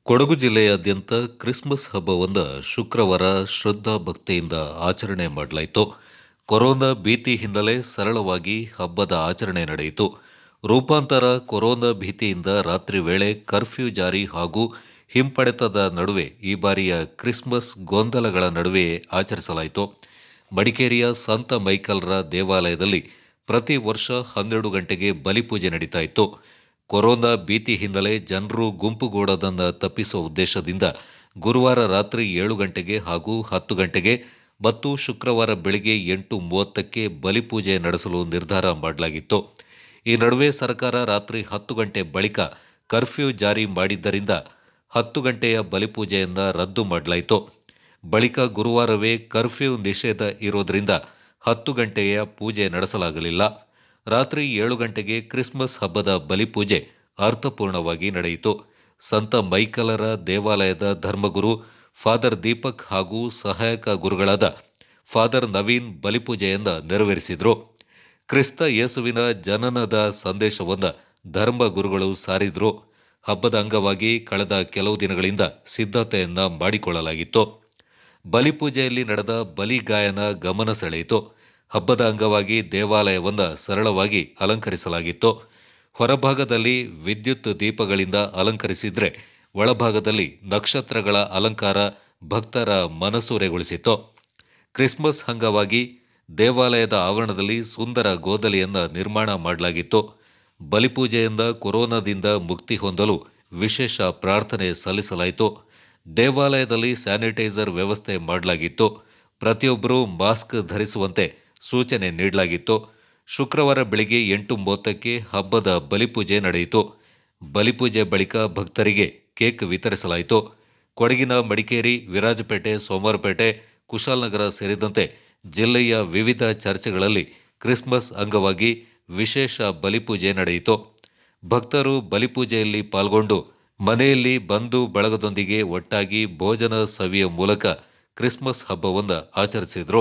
ಕೊಡಗು ಜಿಲ್ಲೆಯಾದ್ಯಂತ ಕ್ರಿಸ್ಮಸ್ ಹಬ್ಬವನ್ನು ಶುಕ್ರವಾರ ಶ್ರದ್ಧಾ ಭಕ್ತಿಯಿಂದ ಆಚರಣೆ ಮಾಡಲಾಯಿತು ಕೊರೋನಾ ಭೀತಿ ಹಿನ್ನೆಲೆ ಸರಳವಾಗಿ ಹಬ್ಬದ ಆಚರಣೆ ನಡೆಯಿತು ರೂಪಾಂತರ ಕೊರೋನಾ ಭೀತಿಯಿಂದ ರಾತ್ರಿ ವೇಳೆ ಕರ್ಫ್ಯೂ ಜಾರಿ ಹಾಗೂ ಹಿಂಪಡೆತದ ನಡುವೆ ಈ ಬಾರಿಯ ಕ್ರಿಸ್ಮಸ್ ಗೊಂದಲಗಳ ನಡುವೆ ಆಚರಿಸಲಾಯಿತು ಮಡಿಕೇರಿಯ ಸಂತ ಮೈಕಲ್ರ ದೇವಾಲಯದಲ್ಲಿ ಪ್ರತಿ ವರ್ಷ ಹನ್ನೆರಡು ಗಂಟೆಗೆ ಬಲಿಪೂಜೆ ನಡೀತಾ ಇತ್ತು ಕೊರೋನಾ ಭೀತಿ ಹಿನ್ನೆಲೆ ಜನರು ಗುಂಪುಗೂಡೋದನ್ನು ತಪ್ಪಿಸುವ ಉದ್ದೇಶದಿಂದ ಗುರುವಾರ ರಾತ್ರಿ ಏಳು ಗಂಟೆಗೆ ಹಾಗೂ ಹತ್ತು ಗಂಟೆಗೆ ಮತ್ತು ಶುಕ್ರವಾರ ಬೆಳಗ್ಗೆ ಎಂಟು ಮೂವತ್ತಕ್ಕೆ ಬಲಿಪೂಜೆ ನಡೆಸಲು ನಿರ್ಧಾರ ಮಾಡಲಾಗಿತ್ತು ಈ ನಡುವೆ ಸರ್ಕಾರ ರಾತ್ರಿ ಹತ್ತು ಗಂಟೆ ಬಳಿಕ ಕರ್ಫ್ಯೂ ಜಾರಿ ಮಾಡಿದ್ದರಿಂದ ಹತ್ತು ಗಂಟೆಯ ಬಲಿಪೂಜೆಯನ್ನು ರದ್ದು ಮಾಡಲಾಯಿತು ಬಳಿಕ ಗುರುವಾರವೇ ಕರ್ಫ್ಯೂ ನಿಷೇಧ ಇರೋದ್ರಿಂದ ಹತ್ತು ಗಂಟೆಯ ಪೂಜೆ ನಡೆಸಲಾಗಲಿಲ್ಲ ರಾತ್ರಿ ಏಳು ಗಂಟೆಗೆ ಕ್ರಿಸ್ಮಸ್ ಹಬ್ಬದ ಬಲಿಪೂಜೆ ಅರ್ಥಪೂರ್ಣವಾಗಿ ನಡೆಯಿತು ಸಂತ ಮೈಕಲರ ದೇವಾಲಯದ ಧರ್ಮಗುರು ಫಾದರ್ ದೀಪಕ್ ಹಾಗೂ ಸಹಾಯಕ ಗುರುಗಳಾದ ಫಾದರ್ ನವೀನ್ ಬಲಿಪೂಜೆಯನ್ನು ನೆರವೇರಿಸಿದರು ಕ್ರಿಸ್ತ ಯೇಸುವಿನ ಜನನದ ಸಂದೇಶವನ್ನು ಧರ್ಮ ಗುರುಗಳು ಸಾರಿದ್ರು ಹಬ್ಬದ ಅಂಗವಾಗಿ ಕಳೆದ ಕೆಲವು ದಿನಗಳಿಂದ ಸಿದ್ಧತೆಯನ್ನ ಮಾಡಿಕೊಳ್ಳಲಾಗಿತ್ತು ಬಲಿಪೂಜೆಯಲ್ಲಿ ನಡೆದ ಬಲಿಗಾಯನ ಗಮನ ಸೆಳೆಯಿತು ಹಬ್ಬದ ಅಂಗವಾಗಿ ದೇವಾಲಯವನ್ನು ಸರಳವಾಗಿ ಅಲಂಕರಿಸಲಾಗಿತ್ತು ಹೊರಭಾಗದಲ್ಲಿ ವಿದ್ಯುತ್ ದೀಪಗಳಿಂದ ಅಲಂಕರಿಸಿದ್ರೆ ಒಳಭಾಗದಲ್ಲಿ ನಕ್ಷತ್ರಗಳ ಅಲಂಕಾರ ಭಕ್ತರ ಮನಸೂರೆಗೊಳಿಸಿತು ಕ್ರಿಸ್ಮಸ್ ಅಂಗವಾಗಿ ದೇವಾಲಯದ ಆವರಣದಲ್ಲಿ ಸುಂದರ ಗೋದಲಿಯನ್ನು ನಿರ್ಮಾಣ ಮಾಡಲಾಗಿತ್ತು ಬಲಿಪೂಜೆಯಿಂದ ಕೊರೋನಾದಿಂದ ಮುಕ್ತಿ ಹೊಂದಲು ವಿಶೇಷ ಪ್ರಾರ್ಥನೆ ಸಲ್ಲಿಸಲಾಯಿತು ದೇವಾಲಯದಲ್ಲಿ ಸ್ಯಾನಿಟೈಸರ್ ವ್ಯವಸ್ಥೆ ಮಾಡಲಾಗಿತ್ತು ಪ್ರತಿಯೊಬ್ಬರೂ ಮಾಸ್ಕ್ ಧರಿಸುವಂತೆ ಸೂಚನೆ ನೀಡಲಾಗಿತ್ತು ಶುಕ್ರವಾರ ಬೆಳಿಗ್ಗೆ ಎಂಟು ಮೂವತ್ತಕ್ಕೆ ಹಬ್ಬದ ಬಲಿಪೂಜೆ ನಡೆಯಿತು ಬಲಿಪೂಜೆ ಬಳಿಕ ಭಕ್ತರಿಗೆ ಕೇಕ್ ವಿತರಿಸಲಾಯಿತು ಕೊಡಗಿನ ಮಡಿಕೇರಿ ವಿರಾಜಪೇಟೆ ಸೋಮವಾರಪೇಟೆ ಕುಶಾಲನಗರ ಸೇರಿದಂತೆ ಜಿಲ್ಲೆಯ ವಿವಿಧ ಚರ್ಚ್ಗಳಲ್ಲಿ ಕ್ರಿಸ್ಮಸ್ ಅಂಗವಾಗಿ ವಿಶೇಷ ಬಲಿಪೂಜೆ ನಡೆಯಿತು ಭಕ್ತರು ಬಲಿಪೂಜೆಯಲ್ಲಿ ಪಾಲ್ಗೊಂಡು ಮನೆಯಲ್ಲಿ ಬಂಧು ಬಳಗದೊಂದಿಗೆ ಒಟ್ಟಾಗಿ ಭೋಜನ ಸವಿಯ ಮೂಲಕ ಕ್ರಿಸ್ಮಸ್ ಹಬ್ಬವನ್ನು ಆಚರಿಸಿದರು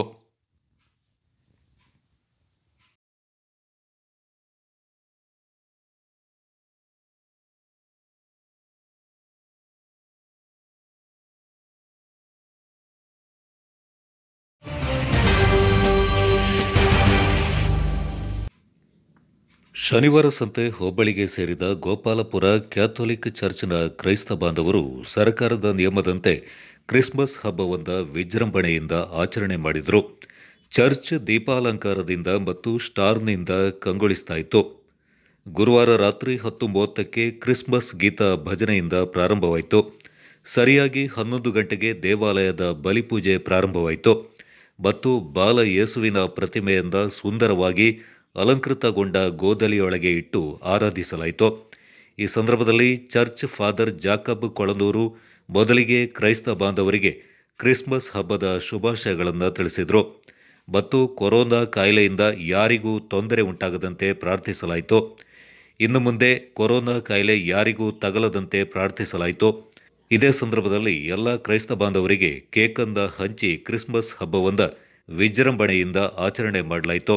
ಶನಿವಾರ ಸಂತೆ ಹೋಬಳಿಗೆ ಸೇರಿದ ಗೋಪಾಲಪುರ ಕ್ಯಾಥೋಲಿಕ್ ಚರ್ಚ್ನ ಕ್ರೈಸ್ತ ಬಾಂಧವರು ಸರ್ಕಾರದ ನಿಯಮದಂತೆ ಕ್ರಿಸ್ಮಸ್ ಹಬ್ಬವನ್ನು ವಿಜೃಂಭಣೆಯಿಂದ ಆಚರಣೆ ಮಾಡಿದರು ಚರ್ಚ್ ದೀಪಾಲಂಕಾರದಿಂದ ಮತ್ತು ಸ್ಟಾರ್ನಿಂದ ಕಂಗೊಳಿಸ್ತಾ ಇತ್ತು ಗುರುವಾರ ರಾತ್ರಿ ಹತ್ತು ಮೂವತ್ತಕ್ಕೆ ಕ್ರಿಸ್ಮಸ್ ಗೀತ ಭಜನೆಯಿಂದ ಪ್ರಾರಂಭವಾಯಿತು ಸರಿಯಾಗಿ ಹನ್ನೊಂದು ಗಂಟೆಗೆ ದೇವಾಲಯದ ಬಲಿಪೂಜೆ ಪ್ರಾರಂಭವಾಯಿತು ಮತ್ತು ಬಾಲ ಯೇಸುವಿನ ಪ್ರತಿಮೆಯಿಂದ ಸುಂದರವಾಗಿ ಅಲಂಕೃತಗೊಂಡ ಗೋದಲಿಯೊಳಗೆ ಇಟ್ಟು ಆರಾಧಿಸಲಾಯಿತು ಈ ಸಂದರ್ಭದಲ್ಲಿ ಚರ್ಚ್ ಫಾದರ್ ಜಾಕಬ್ ಕೊಳನೂರು ಮೊದಲಿಗೆ ಕ್ರೈಸ್ತ ಬಾಂಧವರಿಗೆ ಕ್ರಿಸ್ಮಸ್ ಹಬ್ಬದ ಶುಭಾಶಯಗಳನ್ನು ತಿಳಿಸಿದರು ಮತ್ತು ಕೊರೋನಾ ಕಾಯಿಲೆಯಿಂದ ಯಾರಿಗೂ ತೊಂದರೆ ಉಂಟಾಗದಂತೆ ಪ್ರಾರ್ಥಿಸಲಾಯಿತು ಇನ್ನು ಮುಂದೆ ಕೊರೋನಾ ಕಾಯಿಲೆ ಯಾರಿಗೂ ತಗಲದಂತೆ ಪ್ರಾರ್ಥಿಸಲಾಯಿತು ಇದೇ ಸಂದರ್ಭದಲ್ಲಿ ಎಲ್ಲ ಕ್ರೈಸ್ತ ಬಾಂಧವರಿಗೆ ಕೇಕನ್ನ ಹಂಚಿ ಕ್ರಿಸ್ಮಸ್ ಹಬ್ಬವನ್ನು ವಿಜೃಂಭಣೆಯಿಂದ ಆಚರಣೆ ಮಾಡಲಾಯಿತು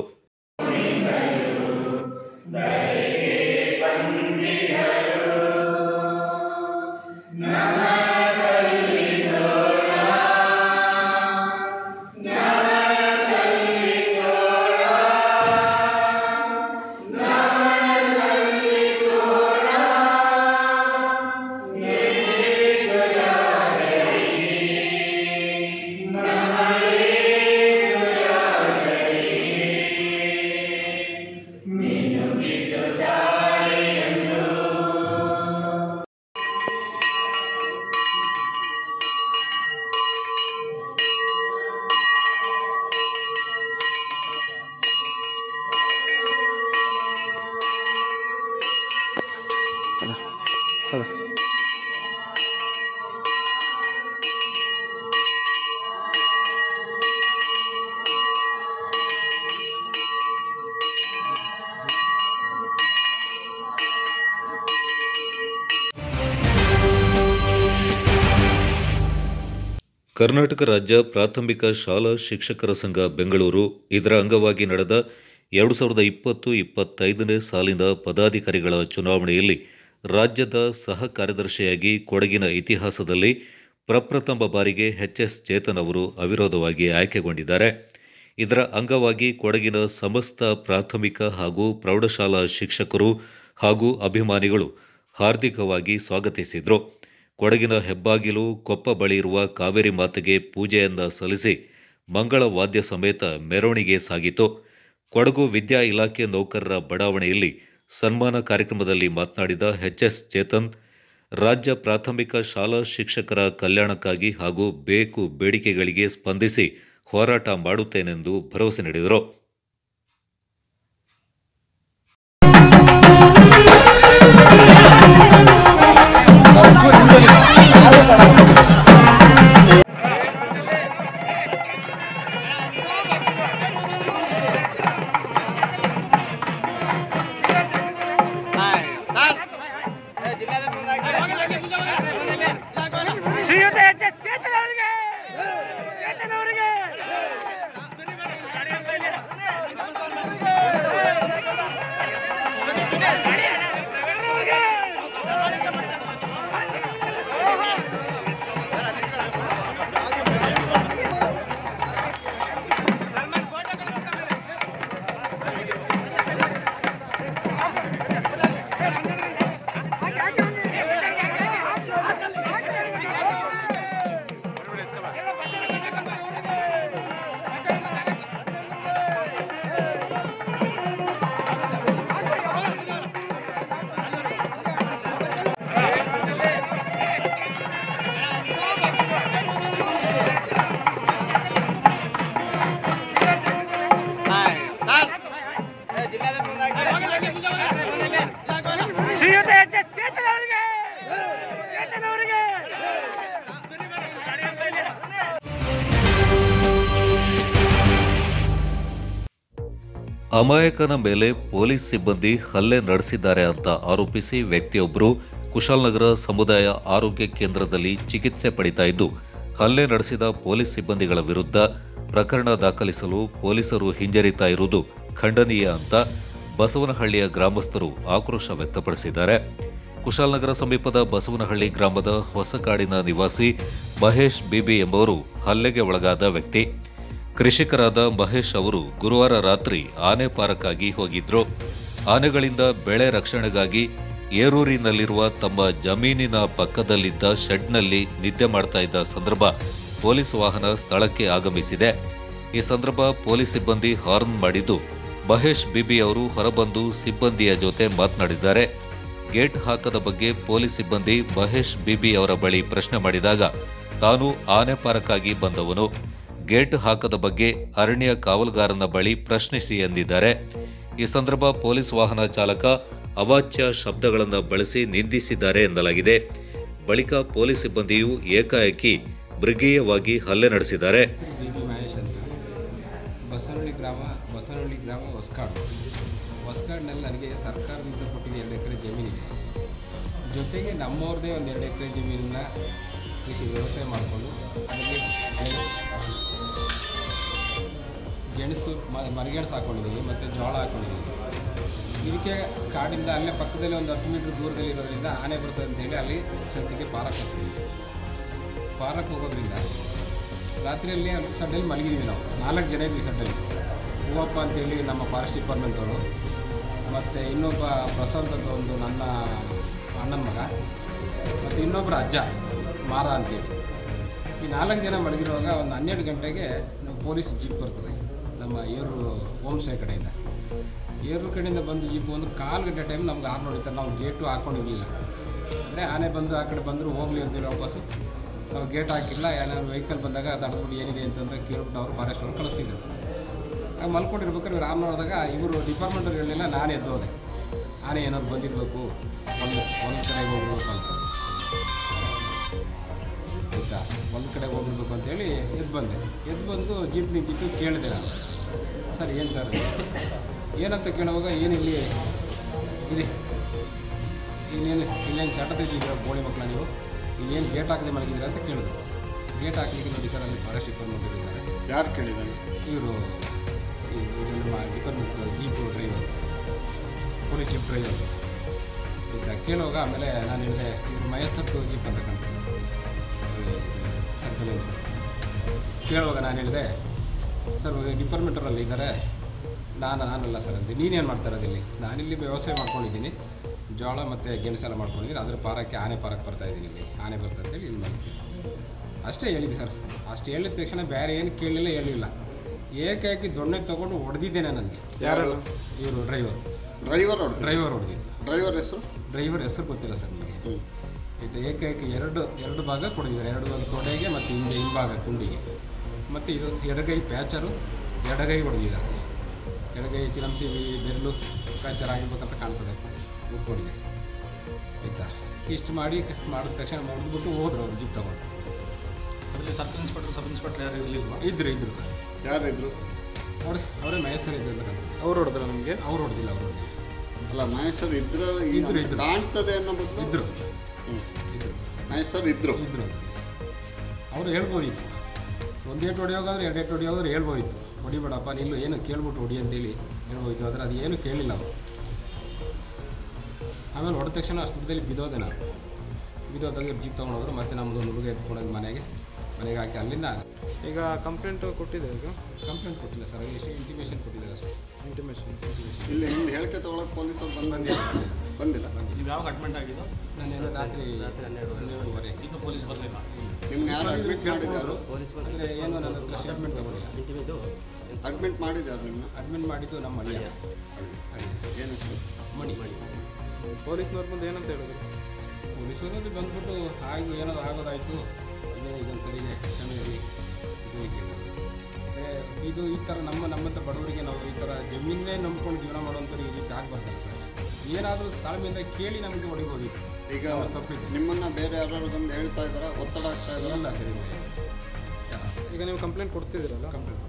ಕರ್ನಾಟಕ ರಾಜ್ಯ ಪ್ರಾಥಮಿಕ ಶಾಲಾ ಶಿಕ್ಷಕರ ಸಂಘ ಬೆಂಗಳೂರು ಇದರ ಅಂಗವಾಗಿ ನಡೆದ ಎರಡು ಸಾವಿರದ ಇಪ್ಪತ್ತು ಇಪ್ಪತ್ತೈದನೇ ಸಾಲಿನ ಪದಾಧಿಕಾರಿಗಳ ಚುನಾವಣೆಯಲ್ಲಿ ರಾಜ್ಯದ ಸಹ ಕಾರ್ಯದರ್ಶಿಯಾಗಿ ಕೊಡಗಿನ ಇತಿಹಾಸದಲ್ಲಿ ಪ್ರಪ್ರಥಮ ಬಾರಿಗೆ ಎಚ್ ಎಸ್ ಚೇತನ್ ಅವರು ಅವಿರೋಧವಾಗಿ ಆಯ್ಕೆಗೊಂಡಿದ್ದಾರೆ ಇದರ ಅಂಗವಾಗಿ ಕೊಡಗಿನ ಸಮಸ್ತ ಪ್ರಾಥಮಿಕ ಹಾಗೂ ಪ್ರೌಢಶಾಲಾ ಶಿಕ್ಷಕರು ಹಾಗೂ ಅಭಿಮಾನಿಗಳು ಹಾರ್ದಿಕವಾಗಿ ಸ್ವಾಗತಿಸಿದರು ಕೊಡಗಿನ ಹೆಬ್ಬಾಗಿಲು ಕೊಪ್ಪ ಬಳಿ ಇರುವ ಕಾವೇರಿ ಮಾತೆಗೆ ಪೂಜೆಯನ್ನ ಸಲ್ಲಿಸಿ ಮಂಗಳ ವಾದ್ಯ ಸಮೇತ ಮೆರವಣಿಗೆ ಸಾಗಿತು ಕೊಡಗು ವಿದ್ಯಾ ಇಲಾಖೆ ನೌಕರರ ಬಡಾವಣೆಯಲ್ಲಿ ಸನ್ಮಾನ ಕಾರ್ಯಕ್ರಮದಲ್ಲಿ ಮಾತನಾಡಿದ ಎಚ್ ಎಸ್ ಚೇತನ್ ರಾಜ್ಯ ಪ್ರಾಥಮಿಕ ಶಾಲಾ ಶಿಕ್ಷಕರ ಕಲ್ಯಾಣಕ್ಕಾಗಿ ಹಾಗೂ ಬೇಕು ಬೇಡಿಕೆಗಳಿಗೆ ಸ್ಪಂದಿಸಿ ಹೋರಾಟ ಮಾಡುತ್ತೇನೆಂದು ಭರವಸೆ ನೀಡಿದರು ಶ್ರೀಯುತ ಎಚ್ ಎಸ್ ಚೇತನ್ ಅವರಿಗೆ ಚೇತನ್ ಅವರಿಗೆ ಶ್ರೀಯುತ ಎಚ್ ಎಸ್ ಚೇತನ್ ಅವರಿಗೆ ಚೇತನ್ ಅವರಿಗೆ ಅಮಾಯಕನ ಮೇಲೆ ಪೊಲೀಸ್ ಸಿಬ್ಬಂದಿ ಹಲ್ಲೆ ನಡೆಸಿದ್ದಾರೆ ಅಂತ ಆರೋಪಿಸಿ ವ್ಯಕ್ತಿಯೊಬ್ಬರು ಕುಶಾಲನಗರ ಸಮುದಾಯ ಆರೋಗ್ಯ ಕೇಂದ್ರದಲ್ಲಿ ಚಿಕಿತ್ಸೆ ಪಡಿತಾ ಇದ್ದು ಹಲ್ಲೆ ನಡೆಸಿದ ಪೊಲೀಸ್ ಸಿಬ್ಬಂದಿಗಳ ವಿರುದ್ಧ ಪ್ರಕರಣ ದಾಖಲಿಸಲು ಪೊಲೀಸರು ಹಿಂಜರಿತಾ ಇರುವುದು ಖಂಡನೀಯ ಅಂತ ಬಸವನಹಳ್ಳಿಯ ಗ್ರಾಮಸ್ಥರು ಆಕ್ರೋಶ ವ್ಯಕ್ತಪಡಿಸಿದ್ದಾರೆ ಕುಶಾಲನಗರ ಸಮೀಪದ ಬಸವನಹಳ್ಳಿ ಗ್ರಾಮದ ಹೊಸಕಾಡಿನ ನಿವಾಸಿ ಮಹೇಶ್ ಬಿಬಿ ಎಂಬುವರು ಹಲ್ಲೆಗೆ ಒಳಗಾದ ವ್ಯಕ್ತಿ ಕೃಷಿಕರಾದ ಮಹೇಶ್ ಅವರು ಗುರುವಾರ ರಾತ್ರಿ ಆನೆ ಪಾರಕ್ಕಾಗಿ ಹೋಗಿದ್ರು ಆನೆಗಳಿಂದ ಬೆಳೆ ರಕ್ಷಣೆಗಾಗಿ ಏರೂರಿನಲ್ಲಿರುವ ತಮ್ಮ ಜಮೀನಿನ ಪಕ್ಕದಲ್ಲಿದ್ದ ಶೆಡ್ನಲ್ಲಿ ನಿದ್ದೆ ಮಾಡ್ತಾ ಇದ್ದ ಸಂದರ್ಭ ಪೊಲೀಸ್ ವಾಹನ ಸ್ಥಳಕ್ಕೆ ಆಗಮಿಸಿದೆ ಈ ಸಂದರ್ಭ ಪೊಲೀಸ್ ಸಿಬ್ಬಂದಿ ಹಾರ್ನ್ ಮಾಡಿದ್ದು ಮಹೇಶ್ ಬಿಬಿ ಅವರು ಹೊರಬಂದು ಸಿಬ್ಬಂದಿಯ ಜೊತೆ ಮಾತನಾಡಿದ್ದಾರೆ ಗೇಟ್ ಹಾಕದ ಬಗ್ಗೆ ಪೊಲೀಸ್ ಸಿಬ್ಬಂದಿ ಮಹೇಶ್ ಬಿಬಿ ಅವರ ಬಳಿ ಪ್ರಶ್ನೆ ಮಾಡಿದಾಗ ತಾನು ಆನೆ ಪಾರಕ್ಕಾಗಿ ಬಂದವನು ಗೇಟ್ ಹಾಕದ ಬಗ್ಗೆ ಅರಣ್ಯ ಕಾವಲುಗಾರನ ಬಳಿ ಪ್ರಶ್ನಿಸಿ ಎಂದಿದ್ದಾರೆ ಈ ಸಂದರ್ಭ ಪೊಲೀಸ್ ವಾಹನ ಚಾಲಕ ಅವಾಚ್ಯ ಶಬ್ದಗಳನ್ನು ಬಳಸಿ ನಿಂದಿಸಿದ್ದಾರೆ ಎನ್ನಲಾಗಿದೆ ಬಳಿಕ ಪೊಲೀಸ್ ಸಿಬ್ಬಂದಿಯು ಏಕಾಏಕಿ ಮೃಗೀಯವಾಗಿ ಹಲ್ಲೆ ನಡೆಸಿದ್ದಾರೆ ಬಿ ಬಿ ಮಹೇಶ್ ಅಂತ ಬಸವನಹಳ್ಳಿ ಗ್ರಾಮ ಬಸವನಹಳ್ಳಿ ಗ್ರಾಮ ಹೊಸಕಾಡು ಹೊಸಕಾಡಿನಲ್ಲಿ ನನಗೆ ಸರ್ಕಾರದಿಂದ ಕೊಟ್ಟಿದೆ ಎರಡು ಎಕರೆ ಜಮೀನಿದೆ ಜೊತೆಗೆ ನಮ್ಮವ್ರದ್ದೇ ಒಂದು ಎರಡು ಎಕರೆ ಜಮೀನನ್ನ ಕೃಷಿ ವ್ಯವಸಾಯ ಮಾಡಿಕೊಂಡು ಅದಕ್ಕೆ ಗೆಣಸು ಗೆಣಸು ಮ- ಮರಗೆಣಸು ಹಾಕ್ಕೊಂಡಿದ್ದೀವಿ ಮತ್ತು ಜೋಳ ಹಾಕ್ಕೊಂಡಿದ್ದೀವಿ ಇದಕ್ಕೆ ಕಾಡಿಂದ ಅಲ್ಲೇ ಪಕ್ಕದಲ್ಲಿ ಒಂದು ಹತ್ತು ಮೀಟ್ರ್ ದೂರದಲ್ಲಿ ಇರೋದ್ರಿಂದ ಆನೆ ಬರ್ತದೆ ಅಂತೇಳಿ ಅಲ್ಲಿ ಸದ್ಯಕ್ಕೆ ಪಾರಕ್ಕೆ ಹೋಗ್ತೀವಿ ಪಾರಕ್ಕೆ ಹೋಗೋದ್ರಿಂದ ರಾತ್ರಿಯಲ್ಲಿ ಅಲ್ಲಿ ಸಡ್ಡಲ್ಲಿ ಮಲಗಿದ್ವಿ ನಾವು ನಾಲ್ಕು ಜನ ಇದ್ವಿ ಸಡ್ಡಲ್ಲಿ ಹೂವಪ್ಪ ಅಂತೇಳಿ ನಮ್ಮ ಫಾರೆಸ್ಟ್ ಡಿಪಾರ್ಟ್ಮೆಂಟ್ ಅವರು ಮತ್ತು ಇನ್ನೊಬ್ಬ ಪ್ರಶಾಂತ್ ಅಂತ ಒಂದು ನನ್ನ ಅಣ್ಣನ ಮಗ ಮತ್ತು ಇನ್ನೊಬ್ಬರ ಅಜ್ಜ ಮಾರ ಅಂತೇಳಿ ಈ ನಾಲ್ಕು ಜನ ಮಲಗಿರುವಾಗ ಒಂದು ಹನ್ನೆರಡು ಗಂಟೆಗೆ ನಮ್ಮ ಪೊಲೀಸ್ ಜೀಪ್ ಬರ್ತದೆ ನಮ್ಮ ಏರು ಹೋಮ್ ಸ್ಟೇ ಕಡೆಯಿಂದ ಏರು ಕಡೆಯಿಂದ ಬಂದು ಜೀಪ್ ಒಂದು ಕಾಲು ಗಂಟೆ ಟೈಮ್ ನಮ್ಗೆ ಆರು ನೋಡಿತಾರೆ ನಾವು ಗೇಟು ಹಾಕ್ಕೊಂಡಿರಲಿಲ್ಲ ಅಂದರೆ ಆನೆ ಬಂದು ಆ ಕಡೆ ಬಂದರೂ ಹೋಗಲಿ ಅಂತೇಳಿ ವಾಪಸ್ಸು ನಾವು ಗೇಟ್ ಹಾಕಿಲ್ಲ ಏನಾದ್ರು ವೆಹಿಕಲ್ ಬಂದಾಗ ತಡೆದ್ಬಿಟ್ಟು ಏನಿದೆ ಅಂತಂದ ಕೇಳ್ಬಿಟ್ಟು ಅವರು ಫಾರೆಸ್ಟ್ ಅವ್ರು ಕಳಿಸ್ತಿದ್ರು ಆಗ ಮಲ್ಕೊಂಡಿರ್ಬೇಕಾದ್ರೆ ಇವ್ರು ಆನ್ ನೋಡಿದಾಗ ಇವರು ಡಿಪಾರ್ಟ್ಮೆಂಟ್ ಅವ್ರು ಹೇಳಲಿಲ್ಲ ನಾನು ಎದ್ದು ಹೋದೆ ಆನೆ ಏನಾದ್ರು ಬಂದಿರಬೇಕು ಒಂದು ಒಂದು ಕಡೆಗೆ ಹೋಗ್ಬೇಕು ಅಂತ ಆಯಿತಾ ಒಂದು ಕಡೆಗೆ ಹೋಗ್ಬಿಡ್ಬೇಕು ಅಂತೇಳಿ ಎದ್ದು ಬಂದೆ ಎದ್ದು ಬಂದು ಜೀಪ್ ನಿಂತಿತ್ತು ಕೇಳಿದೆ ನಾನು ಸರ್ ಏನು ಸರ್ ಏನಂತ ಕೇಳುವಾಗ ಏನಿಲ್ಲಿ ಇದೆ ಇನ್ನೇನು ಇಲ್ಲೇನು ಸೆಟ ತೆಗೆದಿದ್ದೀರ ಬೋಳಿ ಮಕ್ಕಳ ನೀವು ಇನ್ನೇನು ಗೇಟ್ ಹಾಕದೆ ಮಲಗಿದ್ದೀರ ಅಂತ ಕೇಳಿದ್ರು ಗೇಟ್ ಹಾಕ್ಲಿಕ್ಕೆ ನೋಡಿ ಸರ್ ಅಲ್ಲಿ ಫಾರೆಸ್ಟ್ ಡಿಪಾರ್ಟ್ಮೆಂಟ್ ಇದ್ದಾರೆ ಯಾರು ಕೇಳಿದಾನೆ ಇವರು ಇದು ನಮ್ಮ department jeep driver police jeep driver ಆಯ್ತಾ ಕೇಳುವಾಗ ಆಮೇಲೆ ನಾನು ಹೇಳಿದೆ ಇವರು ಮಹೇಶ್ವರ್ ಜೀಪ್ ಅಂತ ಕಂಡು ಸರ್ಕಲ್ ಕೇಳುವಾಗ ನಾನು ಹೇಳಿದೆ ಸರ್ ಡಿಪಾರ್ಟ್ಮೆಂಟರಲ್ಲಿ ಇದ್ದಾರೆ ನಾನು ನಾನಲ್ಲ ಸರ್ ಅಂದೆ ನೀನೇನು ಮಾಡ್ತಾ ಇರೋದಿಲ್ಲಿ ನಾನಿಲ್ಲಿ ವ್ಯವಸಾಯ ಮಾಡ್ಕೊಂಡಿದ್ದೀನಿ ಜೋಳ ಮತ್ತು ಗೆಣಸೆಲ್ಲ ಮಾಡ್ಕೊಂಡಿದ್ದೀನಿ ಅದ್ರ ಪಾರಕ್ಕೆ ಆನೆ ಪಾರಕ್ಕೆ ಬರ್ತಾ ಇದ್ದೀನಿ ಇಲ್ಲಿ ಆನೆ ಬರ್ತಾ ಅಂತೇಳಿ ಇಲ್ಲಿ ಬಂದಿದ್ದೆ ಅಷ್ಟೇ ಹೇಳಿದೆ ಸರ್ ಅಷ್ಟು ಹೇಳಿದ ತಕ್ಷಣ ಬೇರೆ ಏನು ಕೇಳಲಿಲ್ಲ ಏನಿಲ್ಲ ಏಕಾಏಕಿ ದೊಣ್ಣೆ ತೊಗೊಂಡು ಹೊಡೆದಿದ್ದೇನೆ ನನಗೆ ಯಾರು ಇವರು ಡ್ರೈವರ್ ಡ್ರೈವರ್ ಹೊಡೆದ ಡ್ರೈವರ್ ಹೊಡೆದಿದ್ದು ಡ್ರೈವರ್ ಹೆಸರು ಡ್ರೈವರ್ ಹೆಸರು ಗೊತ್ತಿಲ್ಲ ಸರ್ ನನಗೆ ಹ್ಞೂ ಇದು ಏಕೈಕ ಎರಡು ಎರಡು ಭಾಗ ಕೊಡಿದ್ದಾರೆ ಎರಡು ಒಂದು ಕೊಡೆಗೆ ಮತ್ತು ಹಿಂದೆ ಹಿಂಭಾಗ ಕುಂಡಿಗೆ ಮತ್ತು ಇದು ಎಡಗೈ ಪ್ಯಾಚರು ಎಡಗೈ ಹೊಡೆದಿದ್ದಾರೆ ಎಡಗೈ ಚಿಲಂಸಿ ಬೆರಳು ಪ್ಯಾಚರ್ ಆಗಿರ್ಬೇಕಂತ ಕಾಣ್ತದೆ ಉಟ್ಕೊಂಡಿದೆ ಆಯ್ತಾ ಇಷ್ಟು ಮಾಡಿ ಮಾಡಿದ ತಕ್ಷಣ ಹೊಡೆದ್ಬಿಟ್ಟು ಹೋದ್ರು ಅವ್ರು ಜಿಪ್ ತಗೊಂಡು ಅದರಲ್ಲಿ ಸಬ್ ಇನ್ಸ್ಪೆಕ್ಟರ್ ಸಬ್ ಇನ್ಸ್ಪೆಕ್ಟರ್ ಯಾರು ಇರಲಿಲ್ವಾ ಇದ್ರು ಇದ್ರು ಯಾರಿದ್ರು ಅವ್ರು ಅವರೇ ಮಹೇಶ್ವರ ಇದ್ದಂತ ಅವ್ರು ಹೊಡೆದ್ರ ನಮಗೆ ಅವ್ರು ಹೊಡೆದಿಲ್ಲ ಅವರು ಅಲ್ಲ ಮಹೇಶ್ವರ್ ಇದ್ರ ಇದ್ರು, ಇದ್ರು. ಕಾಣ್ತದೆ ಅನ್ನೋ ಬದಲು ಇದ್ರು ಹ್ಞೂ ಇದ್ರು ಮಹೇಶ್ವರ್ ಇದ್ರು ಇದ್ರು ಅವ್ರು ಹೇಳ್ಬೋದಿತ್ತು ಒಂದೇಟು ಹೊಡೆಯೋಗಾದ್ರೆ ಎರಡೇಟು ಹೊಡೆಯೋದ್ರೆ ಹೇಳ್ಬೋದಿತ್ತು ಹೊಡಿಬೇಡಪ್ಪ ನಿಲ್ಲು ಏನು ಕೇಳ್ಬಿಟ್ಟು ಹೊಡಿ ಅಂತೇಳಿ ಹೇಳ್ಬೋದಿತ್ತು ಆದರೆ ಅದು ಏನು ಕೇಳಲಿಲ್ಲ ಅವರು ಆಮೇಲೆ ಹೊಡೆದ ತಕ್ಷಣ ಅಷ್ಟು ದೂರದಲ್ಲಿ ಬಿದ್ದೋದೆ ನಾನು ಬಿದ್ದೋದಾಗ ಇವ್ರು ಜೀಪ್ ತೊಗೊಂಡೋದ್ರು ಮತ್ತೆ ನಮ್ಮದು ಒಂದು ಹುಡುಗ ಎತ್ಕೊಂಡೋಗಿ ಮನೆಗೆ ಮನೆಗೆ ಹಾಕಿ ಅಲ್ಲಿಂದ ಈಗ ಕಂಪ್ಲೇಂಟ್ ಕೊಟ್ಟಿದೆ ಈಗ ಕಂಪ್ಲೇಂಟ್ ಕೊಟ್ಟಿಲ್ಲ ಸರ್ ಎಷ್ಟು ಇಂಟಿಮೇಷನ್ ಕೊಟ್ಟಿದ್ದಾರೆ ಸರ್ ಇಂಟಿಮೇಷನ್ ಇಲ್ಲಿ ನಿಮ್ಮ ಹೇಳಿಕೆ ತಗೊಳಕ್ಕೆ ಪೊಲೀಸರು ಬಂದಿಲ್ಲ ಬಂದಿಲ್ಲ ನೀವು ಯಾವಾಗ ಅಡ್ಮಿಟ್ ಆಗಿದ್ದು ನಾನೇನು ರಾತ್ರಿ ಹನ್ನೆರಡುವರೆ ಇನ್ನು ಪೊಲೀಸ್ ಬರಲಿಲ್ಲ ನಿಮ್ಮನ್ನ ಯಾರು ಅಡ್ಮಿಟ್ ಮಾಡಿದ್ದಾರೆ ಅಂದರೆ ಏನು ನನ್ನ ಹತ್ರ ಸ್ಟೇಟ್ಮೆಂಟ್ ತಗೊಂಡಿಲ್ಲ ಅಡ್ಮಿಟ್ ಮಾಡಿದ್ದಾರೆ ನಿಮ್ಮನ್ನ ಅಡ್ಮಿಟ್ ಮಾಡಿದ್ದು ನಮ್ಮ ಅಳಿಯ ಅಳಿಯ ಏನು ಹೆಸರು ಮಣಿ ಪೊಲೀಸ್ನವ್ರು ಬಂದು ಏನಂತ ಹೇಳಿದ್ರು ಪೊಲೀಸರಲ್ಲಿ ಬಂದ್ಬಿಟ್ಟು ಆಗಿ ಏನೋ ಆಗೋದಾಯಿತು ಇದೇ ಇದೊಂದು ಸರಿಗೆ ಕ್ಷಮೆ ಇರಲಿ ಇದು ಹೀಗೆ ಅಂದರೆ ಇದು ಈ ಥರ ನಮ್ಮ ನಮ್ಮಂಥ ಬಡವರಿಗೆ ನಾವು ಈ ಥರ ಜಮೀನೇ ನಂಬ್ಕೊಂಡು ಜೀವನ ಮಾಡುವಂಥವ್ರು ಈ ರೀತಿ ಆಗ್ಬಾರ್ದಲ್ಲ ಸರ್ ಏನಾದರೂ ತಾಳ್ಮೆಯಿಂದ ಕೇಳಿ ನಮಗೆ ಹೊಡಿಬೋದಿತ್ತು ಈಗ ನಾವು ತಪ್ಪಿದ್ದು ನಿಮ್ಮನ್ನ ಬೇರೆ ಯಾರು ಬಂದು ಹೇಳ್ತಾ ಇದ್ದಾರಾ ಒತ್ತಡ ಆಗ್ತಾ ಇದ್ದಾರಾ ಇಲ್ಲ ಸರಿ ಈಗ ನೀವು ಕಂಪ್ಲೇಂಟ್ ಕೊಡ್ತಿದ್ದೀರಲ್ಲ ಕಂಪ್ಲೇಂಟ್